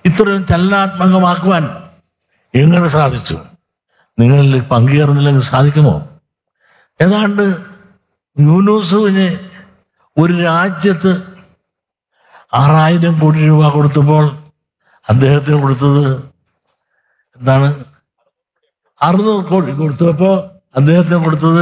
ഇത്രയും ചലനാത്മകമാക്കുവാൻ എങ്ങനെ സാധിച്ചു നിങ്ങളിൽ പങ്കുചേർന്നില്ലെങ്കിൽ സാധിക്കുമോ ഏതാണ്ട് യൂനൂസുവിന് ഒരു രാജ്യത്ത് ആറായിരം കോടി രൂപ കൊടുത്തപ്പോൾ അദ്ദേഹത്തിന് കൊടുത്തത് എന്താണ് അറുന്നൂറ് കോടി കൊടുത്തപ്പോൾ അദ്ദേഹത്തിന് കൊടുത്തത്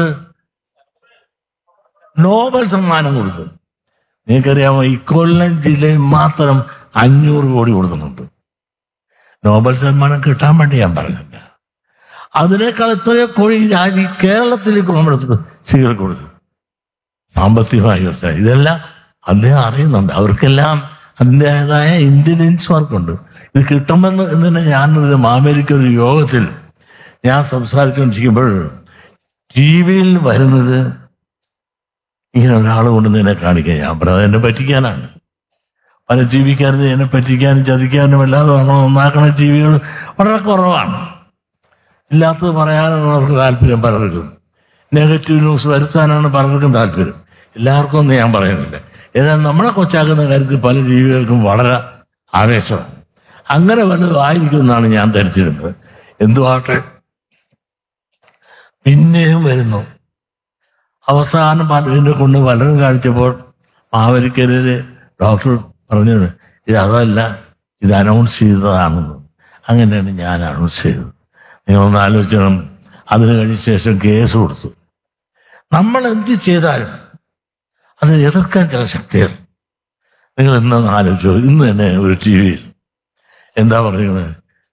നോബൽ സമ്മാനം കൊടുത്തു നിങ്ങൾക്കറിയാമോ ഇക്കൊല്ലം ജില്ലയിൽ മാത്രം അഞ്ഞൂറ് കോടി കൊടുക്കുന്നുണ്ട് നോബൽ സമ്മാനം കിട്ടാൻ വേണ്ടി ഞാൻ പറഞ്ഞില്ല അതിനേക്കാൾ എത്രയോ കോടി രാജ്യ കേരളത്തിലേക്ക് നമ്മുടെ സ്ത്രീകൾ കൊടുത്തു സാമ്പത്തികമായ വ്യവസ്ഥ ഇതെല്ലാം അദ്ദേഹം അറിയുന്നുണ്ട് അവർക്കെല്ലാം അതിൻ്റെതായ ഇന്റലിജൻസ് വർക്കുണ്ട് ഇത് കിട്ടുമെന്ന് തന്നെ ഞാനൊരു മാവേലിക്ക് ഒരു യോഗത്തിൽ ഞാൻ സംസാരിച്ചുകൊണ്ടിരിക്കുമ്പോൾ ടി വിയിൽ വരുന്നത് ഇങ്ങനെ ഒരാൾ കൊണ്ട് നിന്നെ കാണിക്കാൻ ഞാൻ പറഞ്ഞത് എന്നെ പറ്റിക്കാനാണ് പല ടി വിക്കാരും എന്നെ പറ്റിക്കാനും ചതിക്കാനും അല്ലാതെ നമ്മൾ നന്നാക്കണ ടി വികൾ വളരെ കുറവാണ് ഇല്ലാത്തത് പറയാനാണ് അവർക്ക് താല്പര്യം പലർക്കും നെഗറ്റീവ് ന്യൂസ് വരുത്താനാണ് പലർക്കും താല്പര്യം എല്ലാവർക്കും ഒന്നും ഞാൻ പറയുന്നില്ല എന്നാൽ നമ്മളെ കൊച്ചാക്കുന്ന കാര്യത്തിൽ പല ജീവികൾക്കും വളരെ ആവേശമാണ് അങ്ങനെ വല്ലതും ആയിരിക്കുമെന്നാണ് ഞാൻ ധരിച്ചിരുന്നത് എന്തുവാട്ടെ പിന്നെയും വരുന്നു അവസാനം പലതിനെ കൊണ്ട് പലരും കാണിച്ചപ്പോൾ മാവരിക്കരയില് ഡോക്ടർ പറഞ്ഞത് ഇത് അതല്ല ഇത് അനൗൺസ് ചെയ്തതാണെന്ന് അങ്ങനെയാണ് ഞാൻ അനൗൺസ് ചെയ്തത് നിങ്ങളൊന്ന് ആലോചിക്കണം അതിന് കഴിഞ്ഞ ശേഷം കേസ് കൊടുത്തു നമ്മൾ എന്ത് ചെയ്താലും അതിനെ എതിർക്കാൻ ചില ശക്തികൾ നിങ്ങൾ ഇന്നൊന്ന് ആലോചിച്ചു ഇന്ന് തന്നെ ഒരു ടി വിയിൽ എന്താ പറയുന്നത്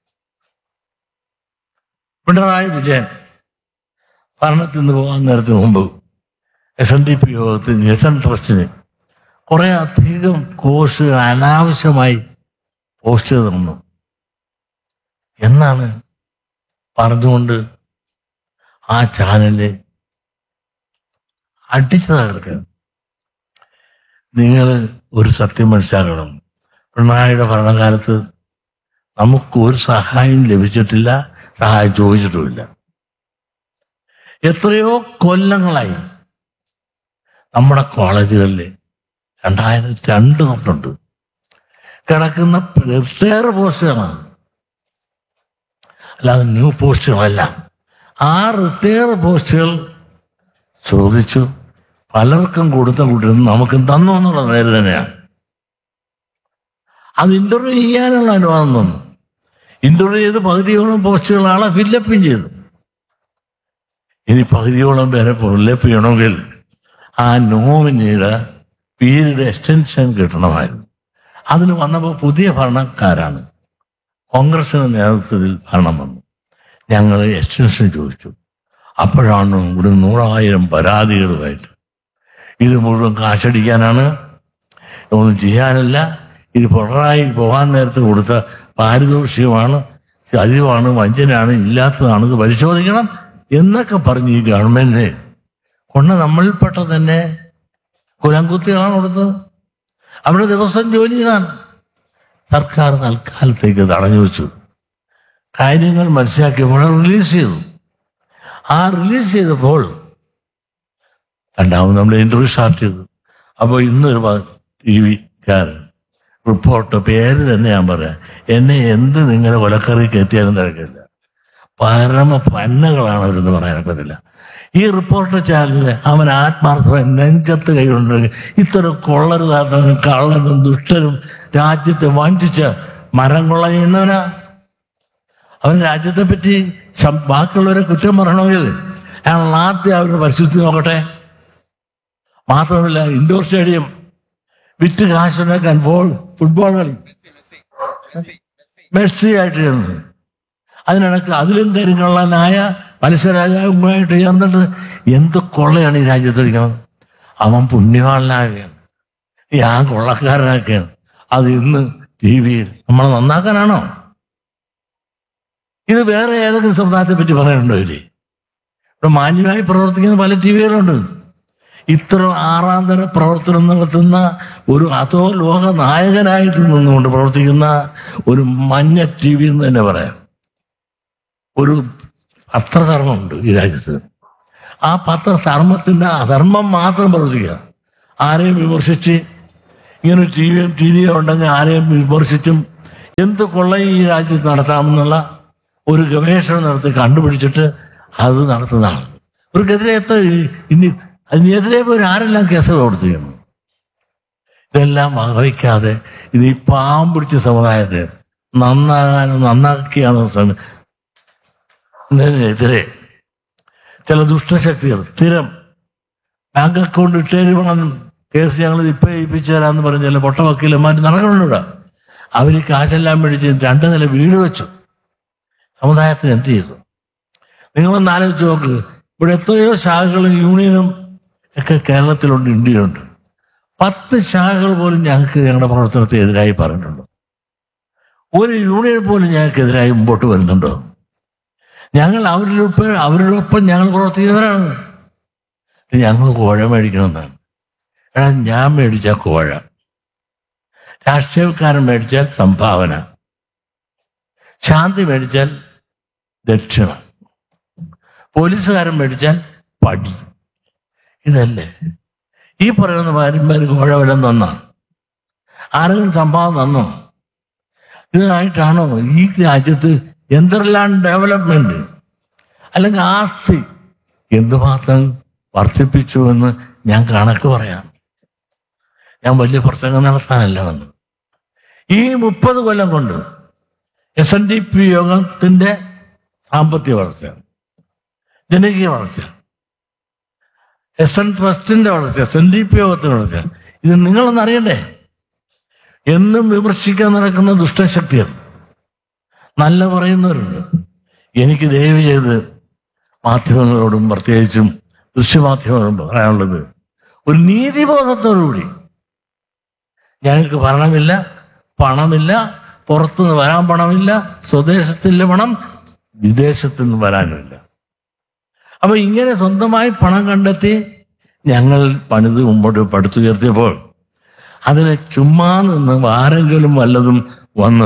പിണറായി വിജയൻ ഭരണത്തിൽ നിന്ന് പോകാൻ നേരത്തിന് മുമ്പ് എസ് എൻ ഡി പി യോഗത്തിന് എസ് എൻ ട്രസ്റ്റിന് കുറെ അധികം കോഴ്സ് അനാവശ്യമായി പോസ്റ്റ് ചെയ്ത് തന്നു എന്നാണ് പറഞ്ഞുകൊണ്ട് ആ ചാനല് അടിച്ചു തകർക്കുക നിങ്ങൾ ഒരു സത്യം മനസ്സിലാക്കണം പിണറായിയുടെ ഭരണകാലത്ത് നമുക്ക് ഒരു സഹായം ലഭിച്ചിട്ടില്ല സഹായം ചോദിച്ചിട്ടുമില്ല എത്രയോ കൊല്ലങ്ങളായി നമ്മുടെ കോളേജുകളിൽ രണ്ടായിരത്തി രണ്ട് തൊട്ടുണ്ട് കിടക്കുന്ന റിട്ടയർ പോസ്റ്റുകളാണ് അല്ലാതെ ന്യൂ പോസ്റ്റുകളല്ല ആ റിട്ടയർ പോസ്റ്റുകൾ ചോദിച്ചു പലർക്കും കൊടുത്ത കൂട്ടരും നമുക്ക് തന്നു എന്നുള്ള നേര് തന്നെയാണ് അത് ഇന്റർവ്യൂ ചെയ്യാനുള്ള അനുവാദം തന്നു ഇന്റർവ്യൂ ചെയ്ത് പകുതിയോളം പോസ്റ്റുകൾ ആളെ ഫില്ലപ്പും ചെയ്തു ഇനി പകുതിയോളം പേരെ ഫില്ലപ്പ് ചെയ്യണമെങ്കിൽ ആ നോമിനിയുടെ പീരീഡ് എക്സ്റ്റൻഷൻ കിട്ടണമായിരുന്നു അതിന് വന്നപ്പോൾ പുതിയ ഭരണക്കാരാണ് കോൺഗ്രസിന്റെ നേതൃത്വത്തിൽ ഭരണം വന്നു ഞങ്ങൾ എക്സ്റ്റൻഷൻ ചോദിച്ചു അപ്പോഴാണ് ഇവിടെ നൂറായിരം പരാതികളുമായിട്ട് ഇത് മുഴുവൻ കാശടിക്കാനാണ് ഒന്നും ചെയ്യാനല്ല ഇത് പിണറായി പോകാൻ നേരത്ത് കൊടുത്ത പാരിതോഷികമാണ് ചതിവാണ് വഞ്ചനാണ് ഇല്ലാത്തതാണ് ഇത് പരിശോധിക്കണം എന്നൊക്കെ പറഞ്ഞ് ഈ ഗവൺമെന്റിനെ കൊണ്ട് നമ്മളിൽപ്പെട്ട തന്നെ കുലംകുത്തികളാണ് കൊടുത്തത് അവിടെ ദിവസം ജോലി ചെയ്താണ് സർക്കാർ തൽക്കാലത്തേക്ക് തടഞ്ഞു വെച്ചു കാര്യങ്ങൾ മനസ്സിലാക്കിയപ്പോൾ റിലീസ് ചെയ്തു ആ റിലീസ് ചെയ്തപ്പോൾ രണ്ടാമത് നമ്മൾ ഇന്റർവ്യൂ സ്റ്റാർട്ട് ചെയ്തു അപ്പോൾ ഇന്നൊരു ടി വിക്കാരൻ റിപ്പോർട്ട് പേര് തന്നെ ഞാൻ പറയാം എന്നെ എന്ത് നിങ്ങളെ കൊലക്കറി കയറ്റിയാലും തിരക്കില്ല പരമ പന്നകളാണ് അവരെന്ന് പറയാനൊക്കത്തില്ല ഈ റിപ്പോർട്ടർ ചാനലിന് അവൻ ആത്മാർത്ഥമായി നെഞ്ചത്ത് കൈകൊണ്ടെങ്കിൽ ഇത്തരം കൊള്ളരുതാത്തവനും കള്ളനും ദുഷ്ടനും രാജ്യത്തെ വഞ്ചിച്ച് മരം കൊള്ള ചെയ്യുന്നവനാ അവൻ രാജ്യത്തെ പറ്റി സം- ബാക്കിയുള്ളവരെ കുറ്റം പറയണമെങ്കിൽ അയാൾ ആദ്യം അവരുടെ പരിശുദ്ധി നോക്കട്ടെ മാത്രമല്ല ഇൻഡോർ സ്റ്റേഡിയം വിറ്റ് കാശുണ്ടാക്കാൻ ബോൾ ഫുട്ബോൾ കളി മെസ്സി ആയിട്ട് ചേർന്നത് അതിനിടക്ക് അതിലും കരിങ്കള്ളനായ പലിശരാജാവുമായിട്ട് ചേർന്നിട്ട് എന്ത് കൊള്ളയാണ് ഈ രാജ്യത്തൊഴിക്കുന്നത് അവൻ പുണ്യവാളനാകുകയാണ് ഞാൻ കൊള്ളക്കാരനാക്കുകയാണ് അത് ഇന്ന് ടി വിയിൽ നമ്മളെ നന്നാക്കാനാണോ ഇത് വേറെ ഏതെങ്കിലും സമുദായത്തെ പറ്റി പറയാനുണ്ടോ ഇല്ലേ ഇവിടെ മാന്യമായി പ്രവർത്തിക്കുന്ന പല ടി വികളുണ്ട് ഇത്ര ആറാം തര പ്രവർത്തനം നടത്തുന്ന ഒരു അതോ ലോക നായകനായിട്ട് നിന്നുകൊണ്ട് പ്രവർത്തിക്കുന്ന ഒരു മഞ്ഞ ടി വി എന്ന് തന്നെ പറയാം ഒരു പത്രധർമ്മമുണ്ട് ഈ രാജ്യത്ത് ആ പത്രധർമ്മത്തിന്റെ അധർമ്മം മാത്രം പ്രവർത്തിക്കുക ആരെയും വിമർശിച്ച് ഇങ്ങനെ ടി വിയും ടി വിയും ഉണ്ടെങ്കിൽ ആരെയും വിമർശിച്ചും എന്ത് കൊള്ളയും ഈ രാജ്യത്ത് നടത്താമെന്നുള്ള ഒരു ഗവേഷണം നടത്തി കണ്ടുപിടിച്ചിട്ട് അത് നടത്തുന്നതാണ് ഇവർക്കെതിരെ എത്ര ഇനി അതിനെതിരെ പോയി ആരെല്ലാം കേസുകൾ കൊടുത്തിരിക്കുന്നു ഇതെല്ലാം വകവയ്ക്കാതെ ഇത് ഈ പാവം പിടിച്ച സമുദായത്തെ നന്നാകാനും നന്നാക്കിയാണ് ശ്രമി ഇതിനെതിരെ ചില ദുഷ്ടശക്തികൾ സ്ഥിരം ബാങ്ക് അക്കൗണ്ട് ഇട്ടേരി പണം കേസ് ഞങ്ങൾ ഇപ്പം ഏൽപ്പിച്ചു തരാമെന്ന് പറഞ്ഞ ചില പൊട്ട വക്കീലന്മാർ നടക്കുന്നുണ്ട് ഇവിടെ അവർ കാശെല്ലാം മേടിച്ച് രണ്ട് നില വീട് വെച്ചു സമുദായത്തിന് എന്ത് ചെയ്തു നിങ്ങളൊന്ന് ആലോചിച്ച് നോക്ക് ഇവിടെ എത്രയോ ശാഖകളും യൂണിയനും ഒക്കെ കേരളത്തിലുണ്ട് ഇന്ത്യയിലുണ്ട് പത്ത് ശാഖകൾ പോലും ഞങ്ങൾക്ക് ഞങ്ങളുടെ പ്രവർത്തനത്തെ എതിരായി പറഞ്ഞിട്ടുണ്ട് ഒരു യൂണിയൻ പോലും ഞങ്ങൾക്കെതിരായി മുമ്പോട്ട് വരുന്നുണ്ടോ ഞങ്ങൾ അവരിലൊപ്പം അവരോടൊപ്പം ഞങ്ങൾ പ്രവർത്തിക്കുന്നവരാണ് ഞങ്ങൾ കോഴ മേടിക്കണമെന്നാണ് എടാ ഞാൻ മേടിച്ച കോഴ രാഷ്ട്രീയക്കാരൻ മേടിച്ചാൽ സംഭാവന ശാന്തി മേടിച്ചാൽ ദക്ഷിണ പോലീസുകാരൻ മേടിച്ചാൽ പടി ഇതല്ലേ ഈ പറയുന്ന ഭാര്യമാർ കോഴ വല്ലം തന്നോ ആരെങ്കിലും സംഭാവന തന്നോ ഇതിനായിട്ടാണോ ഈ രാജ്യത്ത് എന്തെല്ലാം ഡെവലപ്മെന്റ് അല്ലെങ്കിൽ ആസ്തി എന്തുമാത്രം വർദ്ധിപ്പിച്ചു എന്ന് ഞാൻ കണക്ക് പറയാം ഞാൻ വലിയ പ്രസംഗം നടത്താനല്ല വന്നത് ഈ മുപ്പത് കൊല്ലം കൊണ്ട് എസ് എൻ ഡി പി യോഗത്തിന്റെ സാമ്പത്തിക വളർച്ച ജനകീയ വളർച്ച എസ് എൻ ട്രസ്റ്റിന്റെ വളർച്ച എസ് എൻ ഡി പി യോഗത്തിന്റെ വളർച്ച ഇത് നിങ്ങളൊന്ന് അറിയണ്ടേ എന്നും വിമർശിക്കാൻ നടക്കുന്ന ദുഷ്ടശക്തികൾ നല്ല പറയുന്നവരുണ്ട് എനിക്ക് ദയവ് ചെയ്ത് മാധ്യമങ്ങളോടും പ്രത്യേകിച്ചും ദൃശ്യമാധ്യമങ്ങളോടും പറയാനുള്ളത് ഒരു നീതിബോധത്തോടുകൂടി ഞങ്ങൾക്ക് ഭരണമില്ല പണമില്ല പുറത്തുനിന്ന് വരാൻ പണമില്ല സ്വദേശത്തിൻ്റെ പണം വിദേശത്തു നിന്ന് വരാനുമില്ല അപ്പൊ ഇങ്ങനെ സ്വന്തമായി പണം കണ്ടെത്തി ഞങ്ങൾ പണിത് മുമ്പോട്ട് പടുത്തുയർത്തിയപ്പോൾ അതിനെ ചുമ്മാ നിന്ന് ആരെങ്കിലും വല്ലതും വന്ന്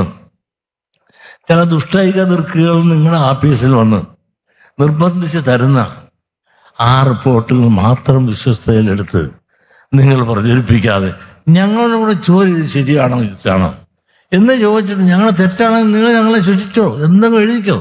ചില ദുഷ്ടൈക ദീർഘകൾ നിങ്ങളുടെ ആഫീസിൽ വന്ന് നിർബന്ധിച്ച് തരുന്ന ആ റിപ്പോർട്ടുകൾ മാത്രം വിശ്വസ്തയിലെടുത്ത് നിങ്ങൾ പ്രചരിപ്പിക്കാതെ ഞങ്ങളുടെ കൂടെ ചോദ്യം ഇത് ശരിയാണോ തെറ്റാണോ എന്ന് ചോദിച്ചിട്ട് ഞങ്ങൾ തെറ്റാണെങ്കിൽ നിങ്ങൾ ഞങ്ങളെ ശിക്ഷിച്ചോ എന്തെങ്കിലും എഴുതിക്കോ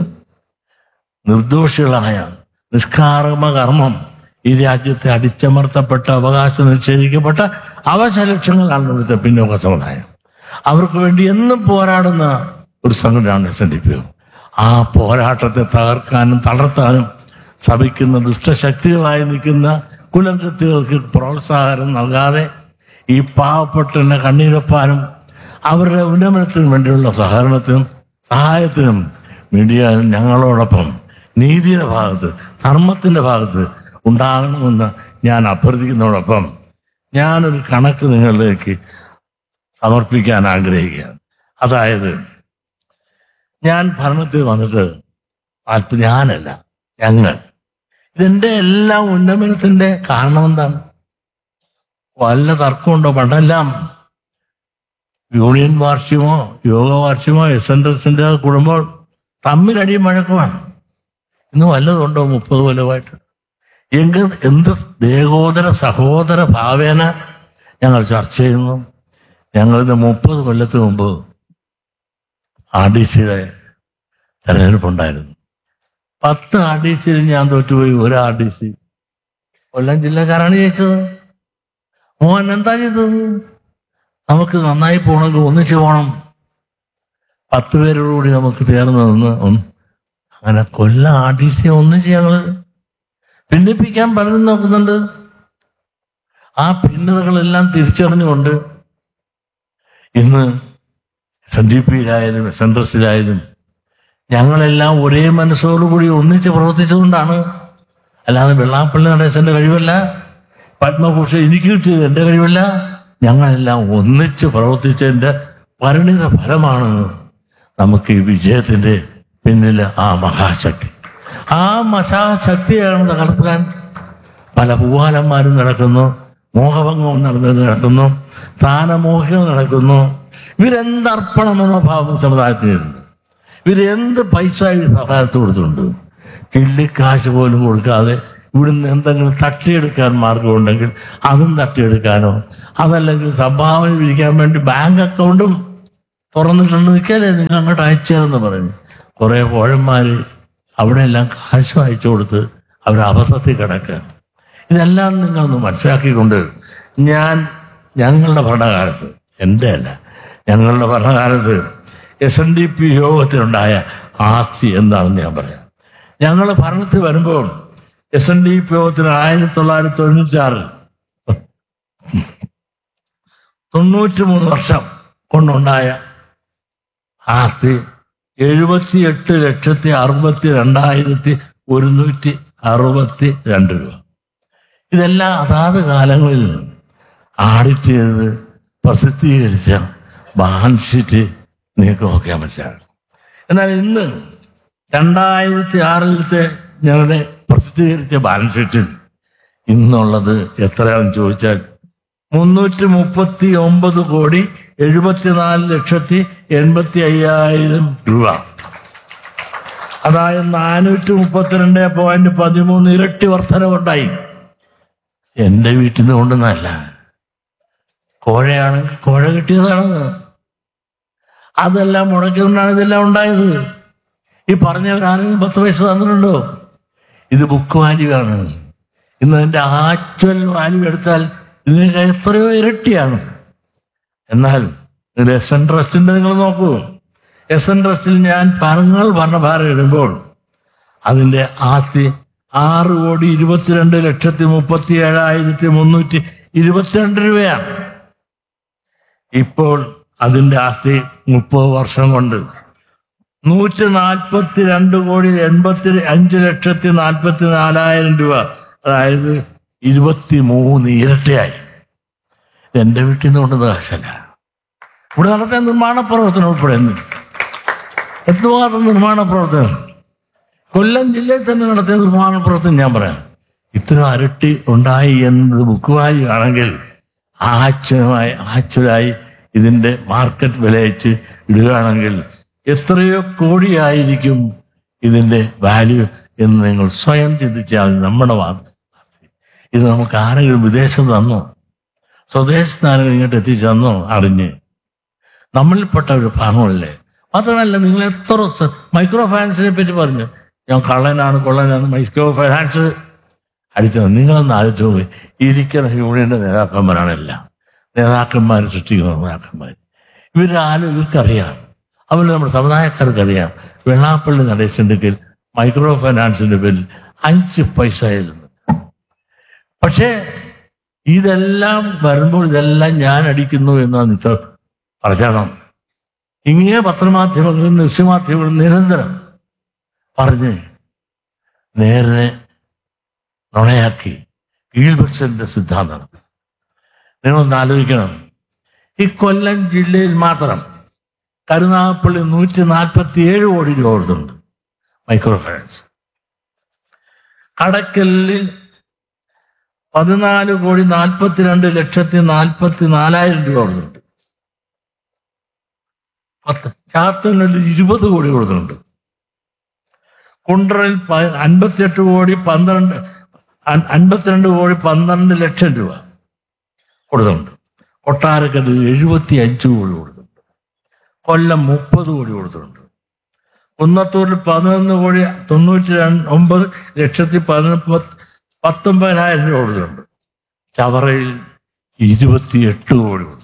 നിർദോഷികളായ നിഷ്കാർമ കർമ്മം ഈ രാജ്യത്തെ അടിച്ചമർത്തപ്പെട്ട അവകാശം നിഷേധിക്കപ്പെട്ട അവശലക്ഷങ്ങളാണ് ഇവിടുത്തെ പിന്നോക്ക സമുദായം അവർക്ക് വേണ്ടി എന്നും പോരാടുന്ന ഒരു സംഘടനയാണ് എസ് എൻ ഡി പി ആ പോരാട്ടത്തെ തകർക്കാനും തളർത്താനും സഭിക്കുന്ന ദുഷ്ടശക്തികളായി നിൽക്കുന്ന കുലങ്കത്തികൾക്ക് പ്രോത്സാഹനം നൽകാതെ ഈ പാവപ്പെട്ടെന്നെ കണ്ണീരൊപ്പാനും അവരുടെ ഉന്നമനത്തിനും വേണ്ടിയുള്ള സഹകരണത്തിനും സഹായത്തിനും മീഡിയ ഞങ്ങളോടൊപ്പം നീതിയുടെ ഭാഗത്ത് ധർമ്മത്തിൻ്റെ ഭാഗത്ത് ഉണ്ടാകണമെന്ന് ഞാൻ അഭ്യർത്ഥിക്കുന്നതോടൊപ്പം ഞാനൊരു കണക്ക് നിങ്ങളിലേക്ക് സമർപ്പിക്കാൻ ആഗ്രഹിക്കുകയാണ് അതായത് ഞാൻ ഭരണത്തിൽ വന്നിട്ട് അല്പം ഞാനല്ല ഞങ്ങൾ ഇതിൻ്റെ എല്ലാം ഉന്നമനത്തിൻ്റെ കാരണം എന്താണ് വല്ല തർക്കമുണ്ടോ പണ്ടെല്ലാം യൂണിയൻ വാർഷികമോ യോഗ വാർഷികമോ എസ് എൻ എസിൻ്റെ കുടുംബം തമ്മിലടിയും വഴക്കമാണ് ഇന്ന് വല്ലതുണ്ടോ മുപ്പത് കൊല്ലമായിട്ട് എങ്കിൽ എന്ത് ദേഹോദര സഹോദര ഭാവേന ഞങ്ങൾ ചർച്ച ചെയ്യുന്നു ഞങ്ങളിത് മുപ്പത് കൊല്ലത്തിന് മുമ്പ് ആർ ഡി സിയുടെ തെരഞ്ഞെടുപ്പുണ്ടായിരുന്നു പത്ത് ആർ ഡി സിയിൽ ഞാൻ തോറ്റുപോയി ഒരു ആർ ഡി സി കൊല്ലം ജില്ലക്കാരാണ് ജയിച്ചത് മോഹൻ എന്താ ചെയ്തത് നമുക്ക് നന്നായി പോകണമെങ്കിൽ ഒന്നിച്ച് പോകണം പത്ത് പേരോടുകൂടി നമുക്ക് ചേർന്ന് നിന്ന് ഒന്ന് അങ്ങനെ കൊല്ലം ആർ ഡി സി ഒന്നിച്ച് ഞങ്ങള് ഭിന്നിപ്പിക്കാൻ പലരും നോക്കുന്നുണ്ട് ആ ഭിന്നതകളെല്ലാം തിരിച്ചറിഞ്ഞുകൊണ്ട് ഇന്ന് എസ് എൻ ഡി പിയിലായാലും എസ് എൻ എസിലായാലും ഞങ്ങളെല്ലാം ഒരേ മനസ്സോടുകൂടി ഒന്നിച്ച് പ്രവർത്തിച്ചുകൊണ്ടാണ് അല്ലാതെ വെള്ളാപ്പള്ളി നടേശന്റെ കഴിവല്ല പത്മഭൂഷൺ എനിക്ക് കിട്ടിയത് എൻ്റെ കഴിവല്ല ഞങ്ങളെല്ലാം ഒന്നിച്ച് പ്രവർത്തിച്ചതിൻ്റെ പരിണിത ഫലമാണ് നമുക്ക് ഈ വിജയത്തിൻ്റെ പിന്നിൽ ആ മഹാശക്തി ആ മഹാശക്തിയാണ് തകർക്കാൻ പല പൂവാലന്മാരും നടക്കുന്നു മോഹഭംഗവും നടന്നു നടക്കുന്നു സ്ഥാനമോഹികൾ നടക്കുന്നു ഇവരെന്തർപ്പണമെന്ന ഭാവം സമുദായത്തിനുണ്ട് ഇവരെന്ത് പൈസ ഈ സഹായത്ത് കൊടുത്തിട്ടുണ്ട് ചില്ലിക്കാശ് പോലും കൊടുക്കാതെ ഇവിടുന്ന് എന്തെങ്കിലും തട്ടിയെടുക്കാൻ മാർഗമുണ്ടെങ്കിൽ അതും തട്ടിയെടുക്കാനോ അതല്ലെങ്കിൽ സംഭാവന പിരിക്കാൻ വേണ്ടി ബാങ്ക് അക്കൗണ്ടും തുറന്നിട്ടുണ്ട് നിൽക്കാലേ നിങ്ങൾ അങ്ങോട്ട് അയച്ചേരെന്ന് പറഞ്ഞു കുറേ പോഴന്മാർ അവിടെ എല്ലാം കാശ് അയച്ചു കൊടുത്ത് അവർ അബദ്ധത്തിൽ കിടക്കുകയാണ് ഇതെല്ലാം നിങ്ങളൊന്ന് മനസ്സിലാക്കിക്കൊണ്ട് ഞാൻ ഞങ്ങളുടെ ഭരണകാലത്ത് എൻ്റെ അല്ല ഞങ്ങളുടെ ഭരണകാലത്ത് എസ് എൻ ഡി പി യോഗത്തിലുണ്ടായ ആസ്തി എന്താണെന്ന് ഞാൻ പറയാം ഞങ്ങൾ ഭരണത്തിൽ വരുമ്പോൾ എസ് എൻ ഡി പി യോഗത്തിന് ആയിരത്തി തൊള്ളായിരത്തി തൊണ്ണൂറ്റി ആറിൽ തൊണ്ണൂറ്റി മൂന്ന് വർഷം കൊണ്ടുണ്ടായ ആസ്തി എഴുപത്തി എട്ട് ലക്ഷത്തി അറുപത്തി രണ്ടായിരത്തി ഒരുന്നൂറ്റി അറുപത്തി രണ്ട് രൂപ ഇതെല്ലാം അതാത് കാലങ്ങളിൽ ആഡിറ്റ് ചെയ്ത് പ്രസിദ്ധീകരിച്ച ബാലൻസ് ഷീറ്റ് നിങ്ങൾക്ക് നോക്കിയാൽ മനസ്സിലാകും എന്നാൽ ഇന്ന് രണ്ടായിരത്തി ആറിലത്തെ ഞങ്ങളുടെ പ്രസിദ്ധീകരിച്ച ബാലൻസ് ഷീറ്റിൽ ഇന്നുള്ളത് എത്രയാണെന്ന് ചോദിച്ചാൽ മുന്നൂറ്റി മുപ്പത്തി ഒമ്പത് കോടി എഴുപത്തിനാല് ലക്ഷത്തി എൺപത്തി അയ്യായിരം രൂപ അതായത് നാനൂറ്റി മുപ്പത്തിരണ്ട് പോയിന്റ് പതിമൂന്ന് ഇരട്ടി വർധനവുണ്ടായി എൻ്റെ വീട്ടിൽ നിന്ന് കൊണ്ടുവന്നല്ല കോഴയാണെങ്കിൽ കോഴ കിട്ടിയതാണ് അതെല്ലാം മുടക്കിക്കൊണ്ടാണ് ഇതെല്ലാം ഉണ്ടായത് ഈ പറഞ്ഞവരാരെങ്കിലും പത്ത് പൈസ തന്നിട്ടുണ്ടോ ഇത് ബുക്ക് വാല്യൂ ആണ് ഇന്ന് അതിൻ്റെ ആക്ച്വൽ വാല്യൂ എടുത്താൽ ഇതിനൊക്കെ എത്രയോ ഇരട്ടിയാണ് എന്നാൽ ഇതിൽ എസ് എൻ ട്രസ്റ്റിൻ്റെ നിങ്ങൾ നോക്കൂ എസ് എൻ ട്രസ്റ്റിൽ ഞാൻ പറഞ്ഞങ്ങൾ ഭരണഭാരം ഇടുമ്പോൾ അതിൻ്റെ ആസ്തി ആറ് കോടി ഇരുപത്തിരണ്ട് ലക്ഷത്തി മുപ്പത്തി ഏഴായിരത്തി മുന്നൂറ്റി ഇരുപത്തിരണ്ട് രൂപയാണ് ഇപ്പോൾ അതിൻ്റെ ആസ്തി മുപ്പത് വർഷം കൊണ്ട് നൂറ്റി നാൽപ്പത്തി രണ്ട് കോടി എൺപത്തി അഞ്ച് ലക്ഷത്തി നാൽപ്പത്തി നാലായിരം രൂപ അതായത് ഇരുപത്തി മൂന്ന് ഇരട്ടിയായി ഇത് എൻ്റെ വീട്ടിൽ നിന്ന് കൊണ്ടത് കാശല്ല ഇവിടെ നടത്തിയ നിർമ്മാണ പ്രവർത്തനം ഉൾപ്പെടെ എത്രമാത്രം നിർമ്മാണ പ്രവർത്തനം കൊല്ലം ജില്ലയിൽ തന്നെ നടത്തിയ നിർമ്മാണ പ്രവർത്തനം ഞാൻ പറയാം ഇത്ര അരട്ടി ഉണ്ടായി എന്നത് ബുക്ക് വാല്യൂ ആണെങ്കിൽ ആച്ഛമായി ആച്ഛലായി ഇതിൻ്റെ മാർക്കറ്റ് വിലയിച്ച് ഇടുകയാണെങ്കിൽ എത്രയോ കോടിയായിരിക്കും ഇതിൻ്റെ വാല്യൂ എന്ന് നിങ്ങൾ സ്വയം ചിന്തിച്ചാൽ നമ്മുടെ വാ- ഇത് നമുക്ക് ആരെങ്കിലും വിദേശത്ത് തന്നോ സ്വദേശത്ത് ആരെങ്കിലും ഇങ്ങോട്ട് എത്തിച്ചു തന്നോ അറിഞ്ഞ് നമ്മളിൽപ്പെട്ട ഒരു ഭാഗമല്ലേ മാത്രമല്ല നിങ്ങൾ എത്ര സ- മൈക്രോ ഫൈനാൻസിനെ പറ്റി പറഞ്ഞു ഞാൻ കള്ളനാണ് കൊള്ളനാണ് മൈക്രോ ഫൈനാൻസ് അടിച്ചത് നിങ്ങളൊന്ന് ആലോചിച്ച് നോക്കി ഇരിക്കുന്ന യൂണിയന്റെ നേതാക്കന്മാരാണ് എല്ലാം നേതാക്കന്മാർ സൃഷ്ടിക്കുന്ന നേതാക്കന്മാർ ഇവരുടെ ആരും ഇവർക്കറിയാം അതുപോലെ നമ്മുടെ സമുദായക്കാർക്കറിയാം വെള്ളാപ്പള്ളി നടേശൻ്റെ മൈക്രോ ഫൈനാൻസിന്റെ പേരിൽ അഞ്ച് പൈസ ആയിരുന്നു പക്ഷേ ഇതെല്ലാം വരുമ്പോൾ ഇതെല്ലാം ഞാൻ അടിക്കുന്നു എന്നാണ് ഇത്ര പ്രചരണം ഇങ്ങനെ പത്രമാധ്യമങ്ങളും ദൃശ്യമാധ്യമങ്ങളും നിരന്തരം പറഞ്ഞ് നേരെ നുണയാക്കി ഈൽബക്സന്റെ സിദ്ധാന്തം നിങ്ങളൊന്ന് ആലോചിക്കണം ഈ കൊല്ലം ജില്ലയിൽ മാത്രം കരുനാഗപ്പള്ളി നൂറ്റി നാൽപ്പത്തി ഏഴ് കോടി രൂപ കൊടുത്തിട്ടുണ്ട് മൈക്രോ ഫൈനാൻസ് കടക്കലിൽ പതിനാല് കോടി നാൽപ്പത്തിരണ്ട് ലക്ഷത്തി നാൽപ്പത്തി നാലായിരം രൂപ കൊടുത്തിട്ടുണ്ട് പത്ത് ചാത്തന്നൂരിൽ ഇരുപത് കോടി കൊടുത്തിട്ടുണ്ട് കുണ്ടറയിൽ പ- അൻപത്തിയെട്ട് കോടി പന്ത്രണ്ട് അൻ- അൻപത്തിരണ്ട് കോടി പന്ത്രണ്ട് ലക്ഷം രൂപ കൊടുത്തിട്ടുണ്ട് കൊട്ടാരക്കരയിൽ എഴുപത്തി അഞ്ച് കോടി കൊടുത്തിട്ടുണ്ട് കൊല്ലം മുപ്പത് കോടി കൊടുത്തിട്ടുണ്ട് കുന്നത്തൂരിൽ പതിനൊന്ന് കോടി തൊണ്ണൂറ്റി രണ്ട് ഒമ്പത് ലക്ഷത്തി പതിനൊന്ന് പത്തൊമ്പതിനായിരം രൂപ കൊടുത്തിട്ടുണ്ട് ചവറയിൽ ഇരുപത്തിയെട്ട് കോടി കൊടുത്തു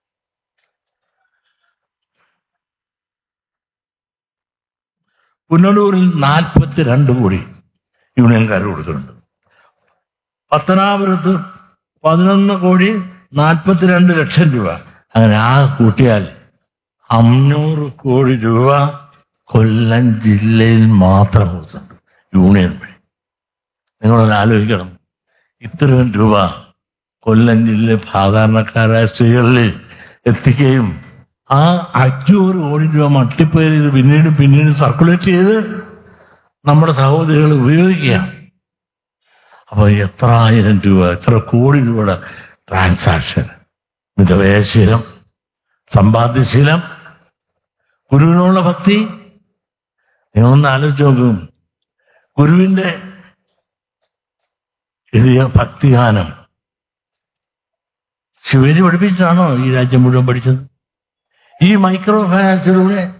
പുനലൂരിൽ നാൽപ്പത്തി രണ്ട് കോടി യൂണിയൻകാർ കൊടുത്തിട്ടുണ്ട് പത്തനാപുരത്ത് പതിനൊന്ന് കോടി നാൽപ്പത്തിരണ്ട് ലക്ഷം രൂപ അങ്ങനെ ആ കൂട്ടിയാൽ അഞ്ഞൂറ് കോടി രൂപ കൊല്ലം ജില്ലയിൽ മാത്രം കൊടുത്തിട്ടുണ്ട് യൂണിയൻ വഴി നിങ്ങളൊന്ന് ആലോചിക്കണം ഇത്രയും രൂപ കൊല്ലം ജില്ലയിലെ സാധാരണക്കാരായ സ്ത്രീകളിൽ എത്തിക്കുകയും ആ അഞ്ഞൂറ് കോടി രൂപ മൾട്ടിപ്ലൈ ചെയ്ത് പിന്നീട് പിന്നീട് സർക്കുലേറ്റ് ചെയ്ത് നമ്മുടെ സഹോദരികൾ ഉപയോഗിക്കുകയാണ് അപ്പോൾ എത്ര ആയിരം രൂപ എത്ര കോടി രൂപയുടെ ട്രാൻസാക്ഷൻ മിതവയശീലം സമ്പാദ്യശീലം ഗുരുവിനുള്ള ഭക്തി നിങ്ങളൊന്ന് ആലോചിച്ച് നോക്കും ഗുരുവിൻ്റെ എഴുതിയ ഭക്തിഗാനം ശിവരി പഠിപ്പിച്ചിട്ടാണോ ഈ രാജ്യം മുഴുവൻ പഠിച്ചത് ഈ മൈക്രോ ഫൈനാൻസിലൂടെ